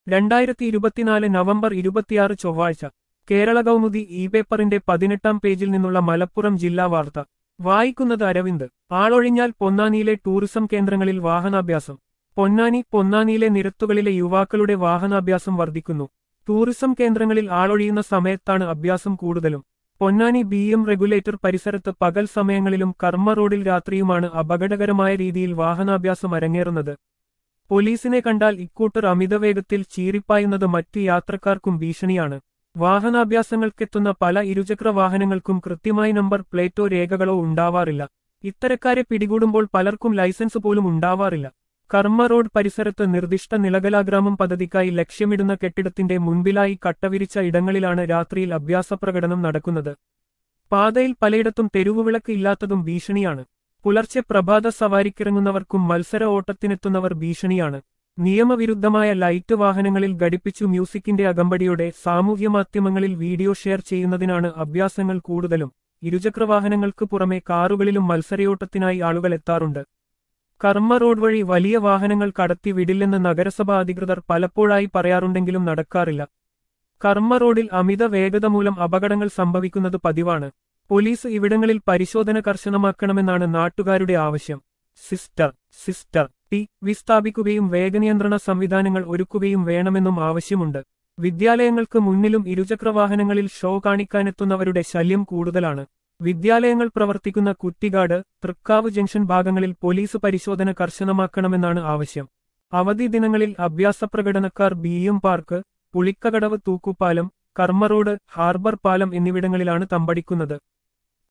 രണ്ടായിരത്തി ഇരുപത്തിനാല് നവംബർ ഇരുപത്തിയാറ് ചൊവ്വാഴ്ച കേരള കൗമുദി ഇ പേപ്പറിന്റെ പതിനെട്ടാം പേജിൽ നിന്നുള്ള മലപ്പുറം ജില്ലാ വാർത്ത വായിക്കുന്നത് അരവിന്ദ് ആളൊഴിഞ്ഞാൽ പൊന്നാനിയിലെ ടൂറിസം കേന്ദ്രങ്ങളിൽ വാഹനാഭ്യാസം പൊന്നാനി പൊന്നാനിയിലെ നിരത്തുകളിലെ യുവാക്കളുടെ വാഹനാഭ്യാസം വർദ്ധിക്കുന്നു ടൂറിസം കേന്ദ്രങ്ങളിൽ ആളൊഴിയുന്ന സമയത്താണ് അഭ്യാസം കൂടുതലും പൊന്നാനി ബി എം റെഗുലേറ്റർ പരിസരത്ത് പകൽ സമയങ്ങളിലും കർമ്മ റോഡിൽ രാത്രിയുമാണ് അപകടകരമായ രീതിയിൽ വാഹനാഭ്യാസം അരങ്ങേറുന്നത് പോലീസിനെ കണ്ടാൽ ഇക്കൂട്ടർ അമിതവേഗത്തിൽ ചീറിപ്പായുന്നത് മറ്റു യാത്രക്കാർക്കും ഭീഷണിയാണ് വാഹനാഭ്യാസങ്ങൾക്കെത്തുന്ന പല ഇരുചക്ര വാഹനങ്ങൾക്കും കൃത്യമായി നമ്പർ പ്ലേറ്റോ രേഖകളോ ഉണ്ടാവാറില്ല ഇത്തരക്കാരെ പിടികൂടുമ്പോൾ പലർക്കും ലൈസൻസ് പോലും ഉണ്ടാവാറില്ല കർമ്മ റോഡ് പരിസരത്ത് നിർദ്ദിഷ്ട നിലകലാഗ്രാമം പദ്ധതിക്കായി ലക്ഷ്യമിടുന്ന കെട്ടിടത്തിന്റെ മുൻപിലായി കട്ടവിരിച്ച ഇടങ്ങളിലാണ് രാത്രിയിൽ അഭ്യാസപ്രകടനം നടക്കുന്നത് പാതയിൽ പലയിടത്തും തെരുവുവിളക്ക് ഇല്ലാത്തതും ഭീഷണിയാണ് പുലർച്ചെ പ്രഭാത സവാരിക്കിറങ്ങുന്നവർക്കും മത്സര ഓട്ടത്തിനെത്തുന്നവർ ഭീഷണിയാണ് നിയമവിരുദ്ധമായ ലൈറ്റ് വാഹനങ്ങളിൽ ഘടിപ്പിച്ചു മ്യൂസിക്കിന്റെ അകമ്പടിയോടെ സാമൂഹ്യമാധ്യമങ്ങളിൽ വീഡിയോ ഷെയർ ചെയ്യുന്നതിനാണ് അഭ്യാസങ്ങൾ കൂടുതലും ഇരുചക്രവാഹനങ്ങൾക്ക് പുറമെ കാറുകളിലും മത്സരയോട്ടത്തിനായി ആളുകൾ എത്താറുണ്ട് കർമ്മ റോഡ് വഴി വലിയ വാഹനങ്ങൾ കടത്തി വിടില്ലെന്ന് നഗരസഭാ അധികൃതർ പലപ്പോഴായി പറയാറുണ്ടെങ്കിലും നടക്കാറില്ല കർമ്മ റോഡിൽ അമിത വേഗത മൂലം അപകടങ്ങൾ സംഭവിക്കുന്നത് പതിവാണ് പോലീസ് ഇവിടങ്ങളിൽ പരിശോധന കർശനമാക്കണമെന്നാണ് നാട്ടുകാരുടെ ആവശ്യം സിസ്റ്റർ സിസ്റ്റർ ടി വി സ്ഥാപിക്കുകയും വേഗനിയന്ത്രണ സംവിധാനങ്ങൾ ഒരുക്കുകയും വേണമെന്നും ആവശ്യമുണ്ട് വിദ്യാലയങ്ങൾക്ക് മുന്നിലും ഇരുചക്രവാഹനങ്ങളിൽ ഷോ കാണിക്കാനെത്തുന്നവരുടെ ശല്യം കൂടുതലാണ് വിദ്യാലയങ്ങൾ പ്രവർത്തിക്കുന്ന കുറ്റിക്കാട് തൃക്കാവ് ജംഗ്ഷൻ ഭാഗങ്ങളിൽ പോലീസ് പരിശോധന കർശനമാക്കണമെന്നാണ് ആവശ്യം അവധി ദിനങ്ങളിൽ അഭ്യാസപ്രകടനക്കാർ ബി എം പാർക്ക് പുളിക്കകടവ് തൂക്കുപാലം കർമ്മറോഡ് ഹാർബർ പാലം എന്നിവിടങ്ങളിലാണ് തമ്പടിക്കുന്നത്